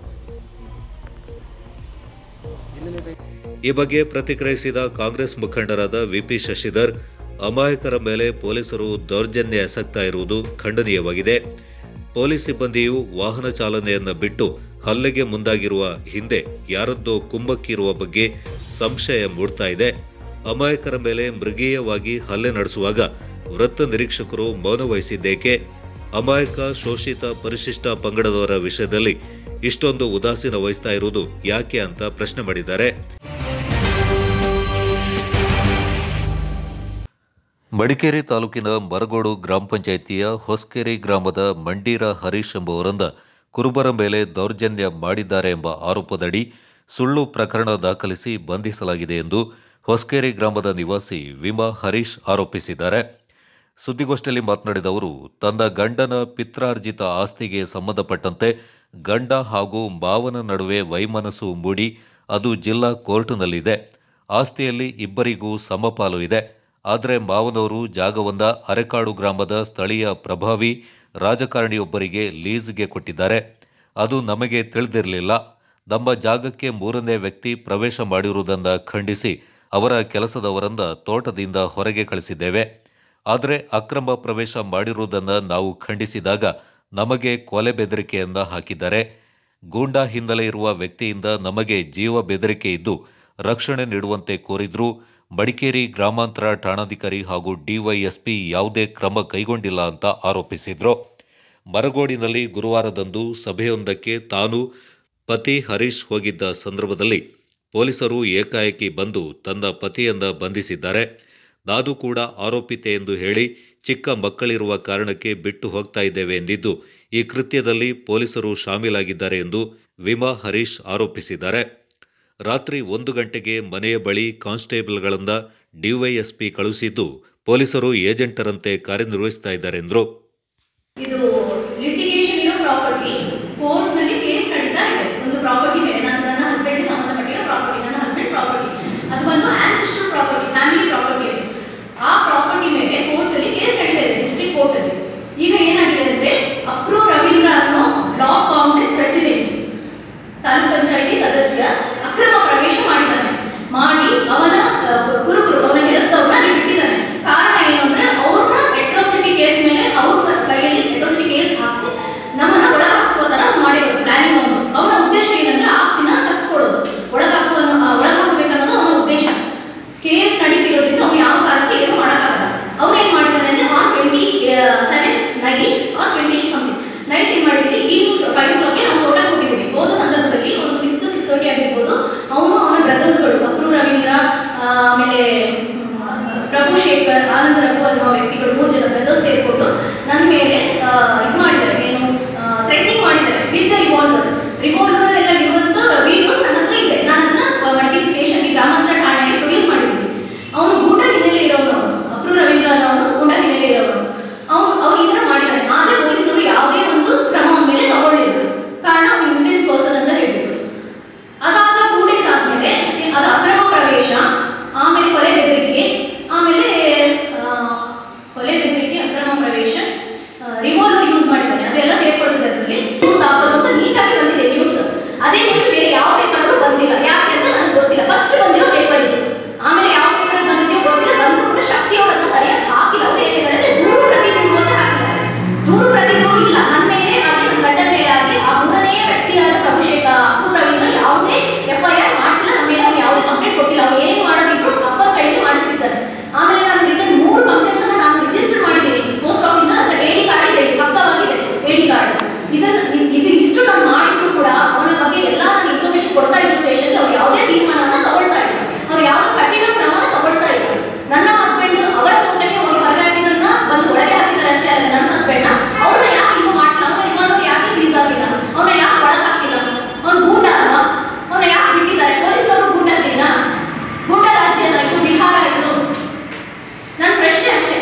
ಈ ಬಗ್ಗೆ ಪ್ರತಿಕ್ರಿಯಿಸಿದ ಕಾಂಗ್ರೆಸ್ ಮುಖಂಡರಾದ ವಿಪಿ ಶಶಿಧರ್ ಅಮಾಯಕರ ಮೇಲೆ ಪೊಲೀಸರು ದೌರ್ಜನ್ಯ ಎಸಗ್ತಾ ಇರುವುದು ಖಂಡನೀಯವಾಗಿದೆ ಪೊಲೀಸ್ ಸಿಬ್ಬಂದಿಯು ವಾಹನ ಚಾಲನೆಯನ್ನ ಬಿಟ್ಟು ಹಲ್ಲೆಗೆ ಮುಂದಾಗಿರುವ ಹಿಂದೆ ಯಾರದ್ದೋ ಕುಮ್ಮಕ್ಕಿರುವ ಬಗ್ಗೆ ಸಂಶಯ ಮೂಡ್ತಾ ಇದೆ ಅಮಾಯಕರ ಮೇಲೆ ಮೃಗೀಯವಾಗಿ ಹಲ್ಲೆ ನಡೆಸುವಾಗ ವೃತ್ತ ನಿರೀಕ್ಷಕರು ಮೌನ ವಹಿಸಿದ್ದೇಕೆ ಅಮಾಯಕ ಶೋಷಿತ ಪರಿಶಿಷ್ಟ ಪಂಗಡದವರ ವಿಷಯದಲ್ಲಿ ಇಷ್ಟೊಂದು ಉದಾಸೀನ ವಹಿಸ್ತಾ ಇರುವುದು ಯಾಕೆ ಅಂತ ಪ್ರಶ್ನೆ ಮಾಡಿದ್ದಾರೆ ಮಡಿಕೇರಿ ತಾಲೂಕಿನ ಮರಗೋಡು ಗ್ರಾಮ ಪಂಚಾಯಿತಿಯ ಹೊಸಕೆರೆ ಗ್ರಾಮದ ಮಂಡೀರ ಹರೀಶ್ ಎಂಬುವರಿಂದ ಕುರುಬರ ಮೇಲೆ ದೌರ್ಜನ್ಯ ಮಾಡಿದ್ದಾರೆ ಎಂಬ ಆರೋಪದಡಿ ಸುಳ್ಳು ಪ್ರಕರಣ ದಾಖಲಿಸಿ ಬಂಧಿಸಲಾಗಿದೆ ಎಂದು ಹೊಸಕೆರೆ ಗ್ರಾಮದ ನಿವಾಸಿ ವಿಮಾ ಹರೀಶ್ ಆರೋಪಿಸಿದ್ದಾರೆ ಸುದ್ದಿಗೋಷ್ಠಿಯಲ್ಲಿ ಮಾತನಾಡಿದ ಅವರು ತನ್ನ ಗಂಡನ ಪಿತ್ರಾರ್ಜಿತ ಆಸ್ತಿಗೆ ಸಂಬಂಧಪಟ್ಟಂತೆ ಗಂಡ ಹಾಗೂ ಮಾವನ ನಡುವೆ ವೈಮನಸ್ಸು ಮೂಡಿ ಅದು ಜಿಲ್ಲಾ ಕೋರ್ಟ್ನಲ್ಲಿದೆ ಆಸ್ತಿಯಲ್ಲಿ ಇಬ್ಬರಿಗೂ ಸಮಪಾಲು ಇದೆ ಆದರೆ ಮಾವನವರು ಜಾಗವೊಂದ ಅರೆಕಾಡು ಗ್ರಾಮದ ಸ್ಥಳೀಯ ಪ್ರಭಾವಿ ರಾಜಕಾರಣಿಯೊಬ್ಬರಿಗೆ ಲೀಸ್ಗೆ ಕೊಟ್ಟಿದ್ದಾರೆ ಅದು ನಮಗೆ ತಿಳಿದಿರಲಿಲ್ಲ ನಮ್ಮ ಜಾಗಕ್ಕೆ ಮೂರನೇ ವ್ಯಕ್ತಿ ಪ್ರವೇಶ ಮಾಡಿರುವುದನ್ನು ಖಂಡಿಸಿ ಅವರ ಕೆಲಸದವರನ್ನ ತೋಟದಿಂದ ಹೊರಗೆ ಕಳಿಸಿದ್ದೇವೆ ಆದರೆ ಅಕ್ರಮ ಪ್ರವೇಶ ಮಾಡಿರುವುದನ್ನು ನಾವು ಖಂಡಿಸಿದಾಗ ನಮಗೆ ಕೊಲೆ ಬೆದರಿಕೆಯನ್ನ ಹಾಕಿದ್ದಾರೆ ಗೂಂಡಾ ಹಿನ್ನೆಲೆ ಇರುವ ವ್ಯಕ್ತಿಯಿಂದ ನಮಗೆ ಜೀವ ಬೆದರಿಕೆ ಇದ್ದು ರಕ್ಷಣೆ ನೀಡುವಂತೆ ಕೋರಿದ್ರು ಮಡಿಕೇರಿ ಗ್ರಾಮಾಂತರ ಠಾಣಾಧಿಕಾರಿ ಹಾಗೂ ಡಿವೈಎಸ್ಪಿ ಯಾವುದೇ ಕ್ರಮ ಕೈಗೊಂಡಿಲ್ಲ ಅಂತ ಆರೋಪಿಸಿದ್ರು ಮರಗೋಡಿನಲ್ಲಿ ಗುರುವಾರದಂದು ಸಭೆಯೊಂದಕ್ಕೆ ತಾನು ಪತಿ ಹರೀಶ್ ಹೋಗಿದ್ದ ಸಂದರ್ಭದಲ್ಲಿ ಪೊಲೀಸರು ಏಕಾಏಕಿ ಬಂದು ತನ್ನ ಪತಿಯನ್ನ ಬಂಧಿಸಿದ್ದಾರೆ ನಾನು ಕೂಡ ಆರೋಪಿತೆ ಎಂದು ಹೇಳಿ ಚಿಕ್ಕ ಮಕ್ಕಳಿರುವ ಕಾರಣಕ್ಕೆ ಬಿಟ್ಟು ಹೋಗ್ತಾ ಇದ್ದೇವೆ ಎಂದಿದ್ದು ಈ ಕೃತ್ಯದಲ್ಲಿ ಪೊಲೀಸರು ಶಾಮೀಲಾಗಿದ್ದಾರೆ ಎಂದು ವಿಮಾ ಹರೀಶ್ ಆರೋಪಿಸಿದ್ದಾರೆ ರಾತ್ರಿ ಒಂದು ಗಂಟೆಗೆ ಮನೆಯ ಬಳಿ ಕಾನ್ಸ್ಟೇಬಲ್ಗಳಿಂದ ಡಿವೈಎಸ್ಪಿ ಕಳುಹಿಸಿದ್ದು ಪೊಲೀಸರು ಏಜೆಂಟರಂತೆ ಕಾರ್ಯನಿರ್ವಹಿಸ್ತಾ ಇದ್ದಾರೆ ಎಂದರು ಇದು ಲಿಟಿಗೇಷನ್ ಇರೋ ಪ್ರಾಪರ್ಟಿ ಕೋರ್ಟ್ನಲ್ಲಿ ಕೇಸ್ ನಡೀತಾ ಇದೆ ಒಂದು ಪ್ರಾಪರ್ಟಿ ಮೇಲೆ ನನ್ನ ನನ್ನ ಹಸ್ಬೆಂಡ್ಗೆ ಸಂಬಂಧಪಟ್ಟಿರೋ ಪ್ರಾಪರ್ಟಿ ನನ್ನ ಹಸ್ಬೆಂಡ್ ಪ್ರಾಪರ್ಟಿ ಅದು ಬಂದು ಆನ್ಸಿಸ್ಟರ್ ಪ್ರಾಪರ್ಟಿ ಫ್ಯಾಮಿಲಿ ಪ್ರಾಪರ್ಟಿ ಅದು ಆ ಪ್ರಾಪರ್ಟಿ ಮೇಲೆ ಕೋರ್ಟಲ್ಲಿ ಕೇಸ್ ನಡೀತಾ ಇದೆ ಡಿಸ್ಟ್ರಿಕ್ಟ್ ಕೋರ್ಟಲ್ಲಿ ಈಗ ಏನಾಗಿದೆ ಅಂದರೆ ಅಪ್ರೂ ರವೀಂದ್ರ ಅನ್ನೋ block Congress president taluk panchayat ಸದಸ್ಯ ಅಕ್ರಮ ಪ್ರವೇಶ ಮಾಡಿದ್ದಾನೆ ಮಾಡಿ ಅವನ ಆ, ಕುರುಬರು ಅವನ ಕೆಲಸದವ್ರನ್ನ ಅಲ್ಲಿ ಬಿಟ್ಟಿದ್ದಾನೆ ಕಾರಣ ಏನು ಅಂದ್ರೆ ಅವ್ರನ್ನ ಅಟ್ರಾಸಿಟಿ ಕೇಸ್ ಮೇಲೆ ಅವ್ರ ಕೈಯಲ್ಲಿ ಅಟ್ರಾಸಿಟಿ ಕೇಸ್ ಹಾಕಿಸಿ ನಮ್ಮನ್ನ ಒಳ ಹಾಕಿಸುವ ತರ ಮಾಡಿರೋದು ಪ್ಲಾನಿಂಗ್ ಅವನು ಅವನ ಉದ್ದೇಶ ಏನಂದ್ರೆ ಆಸ್ತಿ ಹೋಗ್ಬಿಟ್ಟು ನನ್ನ ಮೇಲೆ ಇದು ಮಾಡಿದ್ದಾರೆ ಏನು ಥ್ರೆಟ್ನಿಂಗ್ ಮಾಡಿದ್ದಾರೆ ವಿತ್ ರಿವಾಲ್ವರ್ ರಿವಾಲ್ವರ್ ಎಲ್ಲ ಇರುವಂತ ವಿಡಿಯೋಸ್ ನನ್ನ ಹತ್ರ ಇದೆ ನಾನು ಅದನ್ನ ಮಡಿಕೇರಿ ಸ್ಟೇಷನ್ಗೆ ಗ್ರಾಮಾಂತರ ಠಾಣೆಗೆ ಪ್ರೊಡ್ಯೂಸ್ ಮಾಡಿದ್ದೀನಿ ಅವನು ಗೂಂಡ ಹಿನ್ನೆಲೆ ಇರೋನು ಅಪ್ರೂ ರವೀಂದ್ರ ಅನ್ನೋನು ಗೂಂಡ ಹಿನ್ನೆಲೆ ಇರೋನು ಅವನು ಅವ್ನು ಈ ಥರ ಮಾಡಿದ್ದಾನೆ ಆದರೆ ಪೊಲೀಸರು ಯಾವುದೇ ಒಂದು ಕ್ರಮ ಅವನ ಮೇಲೆ ತಗೊಳ್ಳಿಲ್ಲ ಕಾರಣ ಅವನು ಇನ್ಫ್ಲೂಯೆನ್ಸ್ ಪರ್ಸನ್ ಅಂತ ಹೇಳ್ಬಿಟ್ಟು ಅದಾದ ಟೂ ಡೇಸ್ ಆದಮೇಲೆ ಅದು ಅಕ್ರಮ ಪ್ರವೇಶ ಆಮೇಲೆ ಕೊಲೆ ಬೆದರಿಕೆ ಆಮೇಲೆ ಆ, ಕೊಲೆ ಬೆದರಿಕೆ ಅಕ್ರಮ ಪ್ರವೇಶ ರಿವಾಲ್ವರ್ ಯೂಸ್ ಮಾಡಿದ್ದಾನೆ ಅದೆಲ್ಲ ಸೇರ್ಕೊಳ್ತದೆ ಅದರಲ್ಲಿ ಅಂತ ನೀಟಾಗಿ ಬಂದಿದೆ ನ್ಯೂಸ್ ಅದೇ ನ್ಯೂಸ್ ಬೇರೆ ಯಾವ ಪೇಪರ್ ಬಂದಿಲ್ಲ ಯಾಕೆ ಅಂತ ನನಗೆ ಗೊತ್ತಿಲ್ಲ ಫಸ್ಟ್ ಬಂದಿರೋ ಪೇಪರ್ ಇದು ಆಮೇಲೆ ಯಾವ ಪೇಪರ್ ಬಂದಿದೆಯೋ ಗೊತ್ತಿಲ್ಲ ಬಂದ್ರು ಕೂಡ ಶಕ್ತಿ ಅವ್ರು ಅದನ್ನ ಸರಿಯಾಗಿ ಹಾಕಿಲ್ಲ ಅವ್ರು ಏನಿದ್ದಾರೆ ಅಂದ್ರೆ ದೂರು ಪ್ರತಿ ದೂರು ಅಂತ ಹಾಕಿದ್ದಾರೆ ದೂರು ಪ್ರತಿ ದೂರು ಇಲ್ಲ ನನ್ನ ಮೇಲೆ ಆಗಲಿ ನನ್ನ ಗಂಡನ ಮೇಲೆ ಆಗಲಿ ಆ ಮೂರನೇ ವ್ಯಕ್ತಿಯಾದ ಪ್ರಭುಶೇಖರ್ ಅಪ್ಪು ರವೀಂದ್ರ ಯಾವುದೇ ಎಫ್ ಐ ಆರ್ ಮಾಡಿಸಿಲ್ಲ ನಮ್ಮ ಮೇಲೆ ಅವ್ರು ಯಾವುದೇ ಕಂಪ್ಲೇಂಟ್ ಕೊಟ್ಟಿಲ್ಲ ಅವ್ರು ಏನೇ ಮಾಡೋದಿದ್ರು ಅಪ್ಪನ ಕೈಲಿ ಮಾಡಿಸಿದ್ದಾರೆ ಆಮೇಲೆ ನಾನು ರಿಟರ್ನ್ ಮೂರು ಕಂಪ್ಲೇಂಟ್ಸ್ ಅನ್ನ ನಾನು ರಿಜಿಸ್ಟರ್ ಮಾಡಿದ್ದೀನಿ ಪೋಸ್ಟ್ ಆಫೀಸ್ ನನ್ನ ಎ ಡಿ ಕಾರ್ಡ್ ಇದೆ ಪಕ್ಕವಾಗಿದೆ ಎ ಡಿ ಕಾರ್ಡ್ ಇದನ್ನ ಇ- ಇದು ಇಷ್ಟು ನಾನು ಮಾಡಿದ್ರು ಕೂಡ ಅವನ ಬಗ್ಗೆ ಎಲ್ಲ ನಾನು ಇನ್ಫಾರ್ಮೇಶನ್ ಕೊಡ್ತಾ ಇದ್ರು ಸ್ಟೇಷನ್ ಅವ್ರು ಯಾವುದೇ ತೀರ್ಮಾನವನ್ನ ತಗೊಳ್ತಾ ಇಲ್ಲ ಅವ್ರು ಯಾವುದೇ ಕಠಿಣ ಕ್ರಮನ ತಗೊಳ್ತಾ ಇಲ್ಲ ನನ್ನ ಹಸ್ಬೆಂಡ್ ಅವರ ತೋಟಕ್ಕೆ ಹೋಗಿ ಹೊರಗೆ ಹಾಕಿದನ್ನ ಬಂದು ಒಳಗೆ ಹಾಕಿದ್ದಾರೆ ಅಷ್ಟೇ ಅಲ್ಲ ನನ್ನ ಹಸ್ಬೆಂಡ್ ಅವ್ರನ್ನ ಯಾಕೆ ಇನ್ನೂ ಮಾಡಿಲ್ಲ ಅವನ ರಿವಾಲ್ವರ್ ಯಾಕೆ ಸೀಸ್ ಆಗಿಲ್ಲ ಅವನ ಯಾಕೆ ಒಳಗೆ ಹಾಕಿಲ್ಲ ಅವ್ನು ಗೂಂಡ ಅಲ್ವಾ ಅವನ ಯಾಕೆ ಬಿಟ್ಟಿದ್ದಾರೆ ಪೊಲೀಸರು ಗೂಂಡದಿಲ್ಲ ಗೂಂಡ ರಾಜ್ಯ ಆಯ್ತು ಬಿಹಾರ ಆಯ್ತು ನನ್ನ ಪ್ರಶ್ನೆ ಅಷ್ಟೇ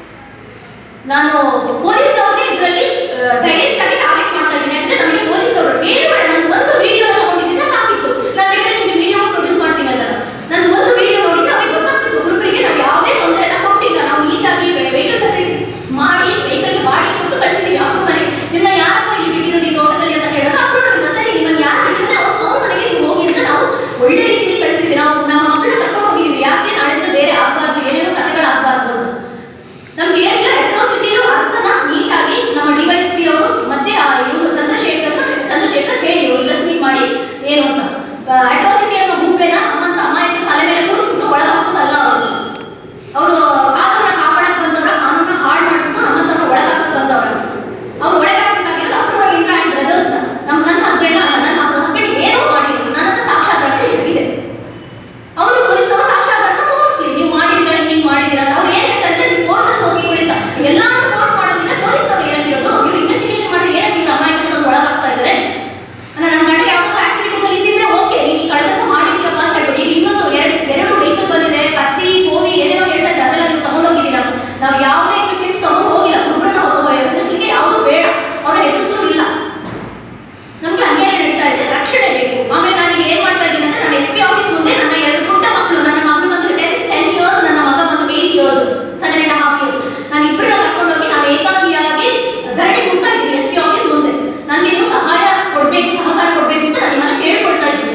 ನಾನು ಪೊಲೀಸ್ನವ್ರಿಗೆ ಇದರಲ್ಲಿ ಡೈರೆಕ್ಟ್ ಆಗಿ ಟಾರ್ಗೆಟ್ ಮಾಡ್ತಾ ಇದ್ದೀನಿ ಅಂದ್ರೆ ನಮಗೆ ಪೊಲೀಸ್ನವರು ಏನು ಬೇಡ ನಾನು ಒಂದು ವಿಡಿಯೋ ತಗೊಂಡಿದ್ದೀನಿ ಸಾಕಿತ್ತು ನಾನು ಬೇಕಾದ್ರೆ ನಿಮಗೆ ವಿಡಿಯೋ ಪ್ರೊಡ್ಯೂಸ್ ಮಾಡ್ತೀನಿ ಅದನ್ನ ನಾನು ಒಂದು ವಿಡಿಯೋ ನೋಡಿದ್ರೆ ಅವ್ರಿಗೆ ಗೊತ್ತಾಗ್ತಿತ್ತು ಗುರುಬರಿಗೆ ನಾವು ಯಾವುದೇ ತೊಂದರೆನ ಕೊಟ್ಟಿಲ್ಲ ನಾವು ನೀಟಾಗಿ ವೆಹಿಕಲ್ ಫೆಸಿಲಿಟಿ ಮಾಡಿ ವೆಹಿಕಲ್ಗೆ ಬಾಡಿ ಕೊಟ್ಟು ಕಳಿಸಿದೀವಿ ಅಪ್ರೂ ಮನೆಗೆ ನಿಮ್ಮನ್ನ ಯಾರಪ್ಪ ಇಲ್ಲಿ ಬಿಟ್ಟಿರೋದು ಈ ತೋಟದಲ್ಲಿ ಅಂತ ಹೇಳಿದಾಗ ಅಪ್ರೂ ನಿಮ್ಮ ಸರಿ ನಿಮ್ಮನ್ನ ಯಾರು ಬಿಟ್ಟಿದ್ರೆ ಅವ್ರು ಅವ್ರ ಮನೆಗೆ ನೀವು ಹೋಗಿ ಅಂತ ನಾವು ಒಳ್ಳೆ ರೀತಿಯಲ್ಲಿ ಕಳಿಸಿದ್ವಿ ನಾವು ನಮ್ಮ ಮಕ್ಕಳನ್ನ ಕರ್ಕೊಂಡು ಹೋಗಿದ್ದೀವಿ ಯಾಕೆ ನಾಳೆ ದಿನ ಬೇರೆ ಆಗಬಾರ್ದು ಏನೇನೋ ಕಥೆಗಳಾಗಬಾರ್ದು ಅಂತ ನಮ್ಗೆ ಏನಿಲ್ಲ ಅಟ್ರಾಸಿಟಿಯು ಅರ್ಥನ ನೀಟಾಗಿ ನಮ್ಮ ಡಿವೈಎಸ್ಪಿ ಅವರು ಮತ್ತೆ ಆ ಇವರು ಚಂದ್ರಶೇಖರ್ ಚಂದ್ರಶೇಖರ್ ಹೇಳಿ ಅವರು ಪ್ರೆಸ್ ಮೀಟ್ ಮಾಡಿ ಏನು ಅಂತ ಅಟ್ರಾಸಿಟಿ ಅನ್ನೋ ಗುಂಪೇನ ನಮ್ಮಂತ ಅಮಾಯಕರ ತಲೆ ಮೇಲೆ ಕೂರಿಸ್ಬಿಟ್ಟು ಒಳಗೆ ಹಾಕೋದಲ್ಲ ಅವರು ಅವರು ಕಾನೂನ ಕಾಪಾಡಕ್ ಬಂದವರ ಕಾನೂನ ಹಾಳು ಮಾಡ್ಬಿಟ್ಟು ನಮ್ಮಂತವ್ರನ್ನ ಒಳಗೆ ಹಾಕಕ್ ಬಂದವರ ಅವ್ರು ಒಳಗೆ ಹಾಕಬೇಕಾಗಿರೋದು ಅಪ್ರೂ ರವೀಂದ್ರ ಅಂಡ್ ಬ್ರದರ್ಸ್ ನಮ್ಮ ನನ್ನ ಹಸ್ಬೆಂಡ್ ನನ್ನ ಹಸ್ಬೆಂಡ್ ಏನೂ ಮಾಡಿದ್ರು ನನ್ನ ಹತ್ರ ಸಾಕ್ಷಾತ್ಕಾರಗಳು ಇದೆ ಅವರು ಪೊಲೀಸ್ನವರು ಸಾಕ್ಷಾತ್ಕಾರನ ತೋರಿಸ್ಲಿ ನೀವು ಮಾಡಿದಿರ ಹಿಂಗ್ ಮಾಡಿದಿರ ಅಂತ ಅವ್ರು ಏನ್ ಹೇಳ್ತಾರೆ ಅಂದ್ರೆ ನೀವು ಕೋರ್ಟ್ ತೋರಿಸ್ಕೊಳ್ಳಿ ಅಂತ ಎಲ್ಲಾನು ಕೋರ್ಟ್ ಮಾಡೋದಿಲ್ಲ ಪೊಲೀಸ್ನವ್ರು ಏನಂತಿರೋದು ಇವ್ರು ಇನ್ವೆಸ್ಟಿಗೇಷನ್ ಮಾಡಿ ಏನಕ್ಕೆ ಇವ್ರು ಅಮಾಯಕರನ್ನ ಒಳಗಾಗ್ತಾ ಇದ್ದಾರೆ ಅಂದ್ರೆ ನನ್ನ ಗಂಡ ಯಾವ್ದಾದ್ರು ಆಕ್ಟಿವಿಟೀಸ್ ಅಲ್ಲಿ ಇದ್ದಿದ್ರೆ ಓಕೆ ನೀನು ಈ ಕಳ್ದ ಕೆಲಸ ಮಾಡಿದ್ಯಪ್ಪ ಅಂತ ಹೇಳ್ಬೋದು ಈಗ ಇನ್ನೊಂದು ಎರಡು ಎರಡು ವೆಹಿಕಲ್ ಬಂದಿದೆ ಕತ್ತಿ ಗೋವಿ ಏನೇನೋ ಹೇಳ್ತಾ ಇದ್ದಾರೆ ಅದೆಲ್ಲ ನೀವು ತಗೊಂಡೋಗಿದ್ದೀರಾ ನಾವು ಯಾವುದೇ ಎಕ್ವಿಪ್ಮೆಂಟ್ಸ್ ತಗೊಂಡು ಹೋಗಿಲ್ಲ ಒಬ್ಬರನ್ನ ಎದುರಿಸಲಿಕ್ಕೆ ಯಾವುದು ಬೇಡ ಅವ್ರ ಹೆದರಿಸಲು ಇಲ್ಲ ನಮ್ಗೆ ಅನ್ಯಾಯ ನಡೀತಾ ಇದೆ ರಕ್ಷಣೆ ಬೇಕು ಆಮೇಲೆ ನಾನು ಏನ್ ಮಾಡ್ತಾ ಇದ್ದೀನಿ ಅಂದ್ರೆ ನಾನು ಎಸ್ ಪಿ ಆಫೀಸ್ ಮುಂದೆ ನನ್ನ ಎರಡು ಪುಟ್ಟ ಮಕ್ಕಳು ನನ್ನ ಮಗಳು ಬಂದು ಟೆನ್ ಟೆನ್ ಇಯರ್ಸ್ ನನ್ನ ಮಗ ಬಂದು eight years seven and half years ನಾನು ಇಬ್ಬರನ್ನ ಕರ್ಕೊಂಡೋಗಿ ನಾನು ಏಕಾಂಗಿಯಾಗಿ ಧರಣಿ ಕೊಡ್ತಾ ಇದ್ದೀನಿ ಎಸ್ ಪಿ ಆಫೀಸ್ ಮುಂದೆ ನನಗೆ ನೀವು ಸಹಾಯ ಕೊಡ್ಬೇಕು ಸಹಕಾರ ಕೊಡ್ಬೇಕು ಅಂತ ನಾನು ನಿಮ್ಮನ್ನ ಕೇಳ್ಕೊಳ್ತಾ ಇದ್ದೀನಿ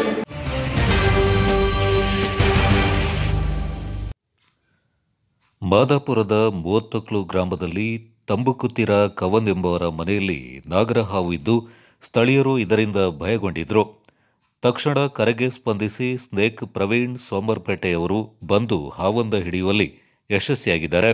ಮಾದಾಪುರದ ಮೂವತ್ತೊಕ್ಲು ಗ್ರಾಮದಲ್ಲಿ ತಂಬುಕುತ್ತಿರ ಕವನ್ ಎಂಬವರ ಮನೆಯಲ್ಲಿ ನಾಗರಹಾವು ಇದ್ದು ಸ್ಥಳೀಯರು ಇದರಿಂದ ಭಯಗೊಂಡಿದ್ರು ತಕ್ಷಣ ಕರೆಗೆ ಸ್ಪಂದಿಸಿ ಸ್ನೇಕ್ ಪ್ರವೀಣ್ ಸೋಮರ್ಪೇಟೆಯವರು ಬಂದು ಹಾವೊಂದ ಹಿಡಿಯುವಲ್ಲಿ ಯಶಸ್ವಿಯಾಗಿದ್ದಾರೆ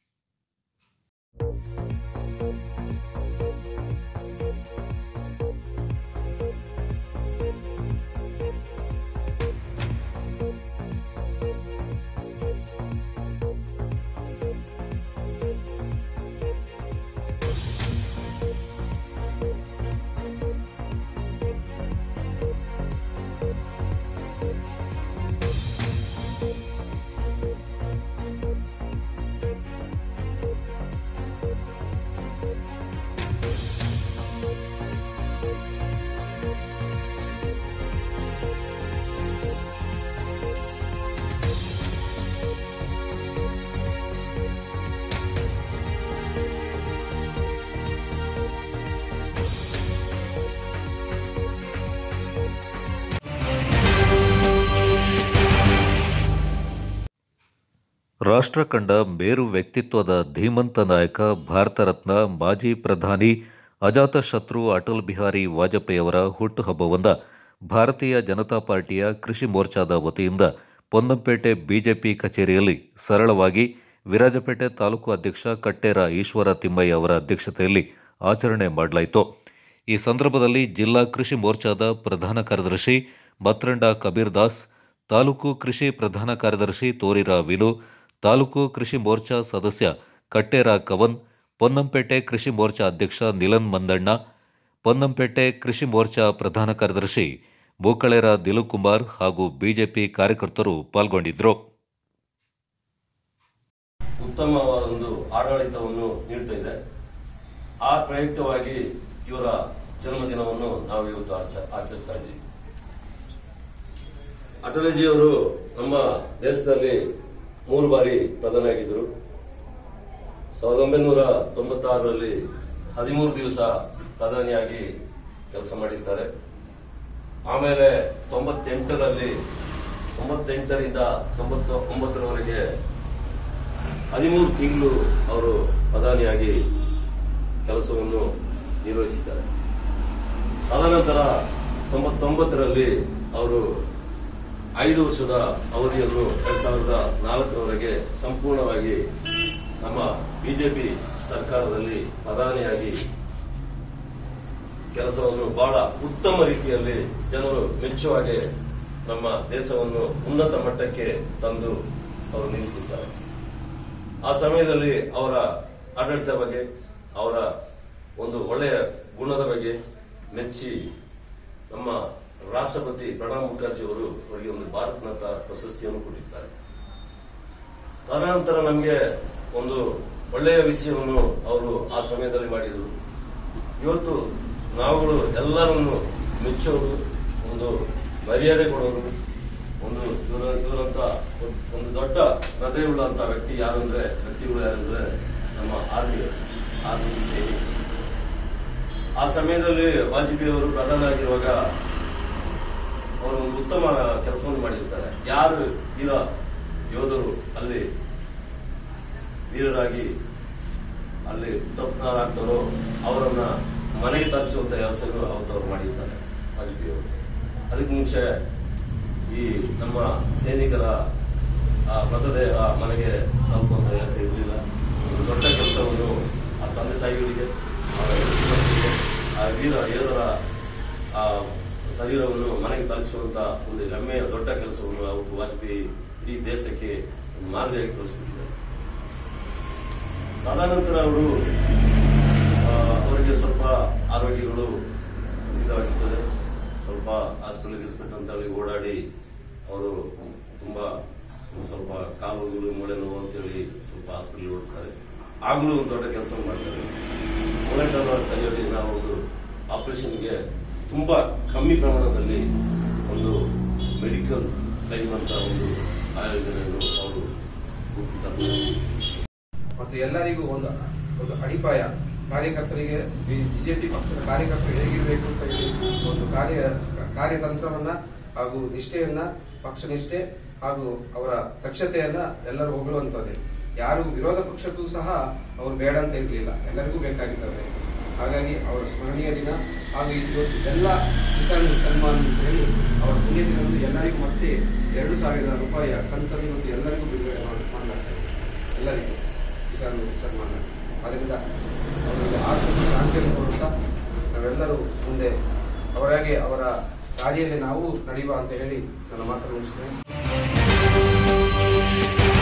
ರಾಷ್ಟ್ರ ಕಂಡ ಮೇರು ವ್ಯಕ್ತಿತ್ವದ ಧೀಮಂತ ನಾಯಕ ಭಾರತ ರತ್ನ ಮಾಜಿ ಪ್ರಧಾನಿ ಅಜಾತಶತ್ರು ಅಟಲ್ ಬಿಹಾರಿ ವಾಜಪೇಯಿಯವರ ಹುಟ್ಟುಹಬ್ಬವನ್ನು ಭಾರತೀಯ ಜನತಾ ಪಾರ್ಟಿಯ ಕೃಷಿ ಮೋರ್ಚಾದ ವತಿಯಿಂದ ಪೊನ್ನಂಪೇಟೆ ಬಿಜೆಪಿ ಕಚೇರಿಯಲ್ಲಿ ಸರಳವಾಗಿ ವಿರಾಜಪೇಟೆ ತಾಲೂಕು ಅಧ್ಯಕ್ಷ ಕಟ್ಟೇರ ಈಶ್ವರ ತಿಮ್ಮಯ್ಯ ಅವರ ಅಧ್ಯಕ್ಷತೆಯಲ್ಲಿ ಆಚರಣೆ ಮಾಡಲಾಯಿತು ಈ ಸಂದರ್ಭದಲ್ಲಿ ಜಿಲ್ಲಾ ಕೃಷಿ ಮೋರ್ಚಾದ ಪ್ರಧಾನ ಕಾರ್ಯದರ್ಶಿ ಮತ್ರಂಡ ಕಬೀರ್ ದಾಸ್ ತಾಲೂಕು ಕೃಷಿ ಪ್ರಧಾನ ಕಾರ್ಯದರ್ಶಿ ತೋರಿರ ವಿನು ತಾಲೂಕು ಕೃಷಿ ಮೋರ್ಚಾ ಸದಸ್ಯ ಕಟ್ಟೇರ ಕವನ್ ಪೊನ್ನಂಪೇಟೆ ಕೃಷಿ ಮೋರ್ಚಾ ಅಧ್ಯಕ್ಷ ನಿಲನ್ ಮಂದಣ್ಣ ಪೊನ್ನಂಪೇಟೆ ಕೃಷಿ ಮೋರ್ಚಾ ಪ್ರಧಾನ ಕಾರ್ಯದರ್ಶಿ ಬೋಕಳೆರ ದಿಲುಕುಮಾರ್ ಹಾಗೂ ಬಿಜೆಪಿ ಕಾರ್ಯಕರ್ತರು ಪಾಲ್ಗೊಂಡಿದ್ದರು ಉತ್ತಮವಾದ ಒಂದು ಆಡಳಿತವನ್ನು ನೀಡ್ತಾ ಇದೆ ಆ ಪ್ರಯುಕ್ತವಾಗಿ ಇವರ ಜನ್ಮದಿನವನ್ನು ನಾವು ಇವತ್ತು ಆಚ- ಆಚರಿಸ್ತಾ ಇದ್ದೀವಿ ಅಟಲಜಿಯವರು ನಮ್ಮ ದೇಶದಲ್ಲಿ ಮೂರು ಬಾರಿ ಪ್ರಧಾನಿಯಾಗಿದ್ದರು ಸಾವಿರದ ಒಂಬೈನೂರ ತೊಂಬತ್ತಾರರಲ್ಲಿ ಹದಿಮೂರು ದಿವಸ ಪ್ರಧಾನಿಯಾಗಿ ಕೆಲಸ ಮಾಡಿದ್ದಾರೆ ಆಮೇಲೆ ತೊಂಬತ್ತೆಂಟರಲ್ಲಿ ತೊಂಬತ್ತೆಂಟರಿಂದ ತೊಂಬತ್ತ ಒಂಬತ್ತರವರೆಗೆ ಹದಿಮೂರು ತಿಂಗಳು ಅವರು ಪ್ರಧಾನಿಯಾಗಿ ಕೆಲಸವನ್ನು ನಿರ್ವಹಿಸಿದ್ದಾರೆ ತದನಂತರ ತೊಂಬತ್ತೊಂಬತ್ತರಲ್ಲಿ ಅವರು ಐದು ವರ್ಷದ ಅವಧಿಯನ್ನು ಎರಡ್ ಸಾವಿರದ ನಾಲ್ಕರವರೆಗೆ ಸಂಪೂರ್ಣವಾಗಿ ನಮ್ಮ ಬಿಜೆಪಿ ಸರ್ಕಾರದಲ್ಲಿ ಪ್ರಧಾನಿಯಾಗಿ ಕೆಲಸವನ್ನು ಬಹಳ ಉತ್ತಮ ರೀತಿಯಲ್ಲಿ ಜನರು ಮೆಚ್ಚುವ ಹಾಗೆ ನಮ್ಮ ದೇಶವನ್ನು ಉನ್ನತ ಮಟ್ಟಕ್ಕೆ ತಂದು ಅವರು ನಿಲ್ಲಿಸಿದ್ದಾರೆ ಆ ಸಮಯದಲ್ಲಿ ಅವರ ಆಡಳಿತ ಬಗ್ಗೆ ಅವರ ಒಂದು ಒಳ್ಳೆಯ ಗುಣದ ಬಗ್ಗೆ ಮೆಚ್ಚಿ ನಮ್ಮ ರಾಷ್ಟ್ರಪತಿ ಪ್ರಣಬ್ ಮುಖರ್ಜಿ ಅವರು ಅವರಿಗೆ ಒಂದು ಭಾರತ್ ರತ್ನ ಪ್ರಶಸ್ತಿಯನ್ನು ಕೊಟ್ಟಿದ್ದಾರೆ ತದನಂತರ ನಮಗೆ ಒಂದು ಒಳ್ಳೆಯ ವಿಷಯವನ್ನು ಅವರು ಆ ಸಮಯದಲ್ಲಿ ಮಾಡಿದರು ಇವತ್ತು ನಾವುಗಳು ಎಲ್ಲರನ್ನು ಮೆಚ್ಚೋದು ಒಂದು ಮರ್ಯಾದೆ ಕೊಡೋದು ಒಂದು ಇವರ ಇವರಂತ ಒಂದು ದೊಡ್ಡ ಹೃದಯವುಳ್ಳಂತ ವ್ಯಕ್ತಿ ಯಾರಂದ್ರೆ ವ್ಯಕ್ತಿಗಳು ಯಾರಂದ್ರೆ ನಮ್ಮ ಆರ್ಮಿ ಆರ್ಮಿ ಸೇನೆ ಆ ಸಮಯದಲ್ಲಿ ವಾಜಪೇಯಿ ಅವರು ಪ್ರಧಾನ ಆಗಿರುವಾಗ ಅವರು ಒಂದು ಉತ್ತಮ ಕೆಲಸವನ್ನು ಮಾಡಿರ್ತಾರೆ ಯಾರು ವೀರ ಯೋಧರು ಅಲ್ಲಿ ವೀರರಾಗಿ ಅಲ್ಲಿ ಹುತಾತ್ಮರಾಗ್ತಾರೋ ಅವರನ್ನ ಮನೆಗೆ ತಲುಪಿಸುವಂತ ವ್ಯವಸ್ಥೆಯನ್ನು ಅವತ್ತು ಅವರು ಮಾಡಿರ್ತಾರೆ ವಾಜಪೇಯಿ ಅವರು ಅದಕ್ಕೆ ಮುಂಚೆ ಈ ನಮ್ಮ ಸೈನಿಕರ ಆ ಮೃತದೇಹ ಮನೆಗೆ ತಲುಪುವಂತ ವ್ಯವಸ್ಥೆ ಇರಲಿಲ್ಲ ಒಂದು ದೊಡ್ಡ ಕೆಲಸವನ್ನು ಆ ತಂದೆ ತಾಯಿಗಳಿಗೆ ಅವರ ಹೆಂಡತಿಯರಿಗೆ, ಆ ವೀರ ಯೋಧರ ಆ ಶರೀರವನ್ನು ಮನೆಗೆ ತಲುಪಿಸುವಂತ ಒಂದು ಹೆಮ್ಮೆಯ ದೊಡ್ಡ ಕೆಲಸವನ್ನು ಅವತ್ತು ವಾಜಪೇಯಿ ಇಡೀ ದೇಶಕ್ಕೆ ಒಂದು ಮಾದರಿಯಾಗಿ ತೋರಿಸ್ಬಿಟ್ಟಿದ್ದಾರೆ ತದನಂತರ ಅವರು ಆ, ಅವರಿಗೆ ಸ್ವಲ್ಪ ಆರೋಗ್ಯಗಳು ಇದಾಗಿರ್ತದೆ ಸ್ವಲ್ಪ ಹಾಸ್ಪಿಟಲ್ ಗಿಸ್ಪಿಟಲ್ ಅಂತ ಹೇಳಿ ಓಡಾಡಿ ಅವರು ತುಂಬಾ ಸ್ವಲ್ಪ ಕಾಲುಗಳು ಮೂಳೆ ನೋವು ಅಂತೇಳಿ ಸ್ವಲ್ಪ ಹಾಸ್ಪಿಟಲ್ ಓಡ್ತಾರೆ ಆಗಲೂ ಒಂದು ದೊಡ್ಡ ಕೆಲಸ ಮಾಡ್ತಾರೆ ಮೊಳೆಟರ ಕೈಯಲ್ಲಿ ನಾವು ಒಂದು ಆಪರೇಷನ್ಗೆ ತುಂಬಾ ಕಮ್ಮಿ ಪ್ರಮಾಣದಲ್ಲಿ ಒಂದು ಮೆಡಿಕಲ್ ಕ್ಲೈಮ್ ಅಂತ ಒಂದು ಆಯೋಜನೆಯನ್ನು ಅವರು ಹುಟ್ಟುತ್ತಾರೆ ಮತ್ತು ಎಲ್ಲರಿಗೂ ಒಂದು ಒಂದು ಅಡಿಪಾಯ ಕಾರ್ಯಕರ್ತರಿಗೆ ಬಿಜೆಪಿ ಪಕ್ಷದ ಕಾರ್ಯಕರ್ತರು ಹೇಗಿರಬೇಕು ಅಂತ ಹೇಳಿ ಒಂದು ಕಾರ್ಯ ಕಾರ್ಯತಂತ್ರವನ್ನ ಹಾಗೂ ನಿಷ್ಠೆಯನ್ನ ಪಕ್ಷ ನಿಷ್ಠೆ ಹಾಗೂ ಅವರ ದಕ್ಷತೆಯನ್ನ ಎಲ್ಲರೂ ಹೊಗಳುವಂತದ್ದೇ ಯಾರು ವಿರೋಧ ಪಕ್ಷಕ್ಕೂ ಸಹ ಅವರು ಬೇಡ ಅಂತ ಇರಲಿಲ್ಲ ಎಲ್ಲರಿಗೂ ಬೇಕಾಗಿದ್ದಾರೆ ಹಾಗಾಗಿ ಅವರ ಸ್ಮರಣೀಯ ದಿನ ಹಾಗೂ ಇವತ್ತು ಎಲ್ಲ ಕಿಸಾನ್ ಸನ್ಮಾನ್ ಅಂತ ಹೇಳಿ ಅವರ ಪುಣ್ಯ ದಿನದಂದು ಎಲ್ಲರಿಗೂ ಮತ್ತೆ ಎರಡು ಸಾವಿರ ರೂಪಾಯಿಯ ಕಂತನ್ನು ಮತ್ತು ಎಲ್ಲರಿಗೂ ಬಿಡುಗಡೆ ಮಾಡ್- ಮಾಡಲಾಗ್ತದೆ ಎಲ್ಲರಿಗೂ ಕಿಸಾನ್ ಸನ್ಮಾನ ಅದರಿಂದ ಅವರಿಗೆ ಆತ್ಮ ಶಾಂತಿಯನ್ನು ಕೊಡುತ್ತಾ ನಾವೆಲ್ಲರೂ ಮುಂದೆ ಅವರಾಗೆ ಅವರ ದಾರಿಯಲ್ಲಿ ನಾವು ನಡೆಯುವ ಅಂತ ಹೇಳಿ ನನ್ನ ಮಾತನ್ನು ಮುಗಿಸ್ತೇನೆ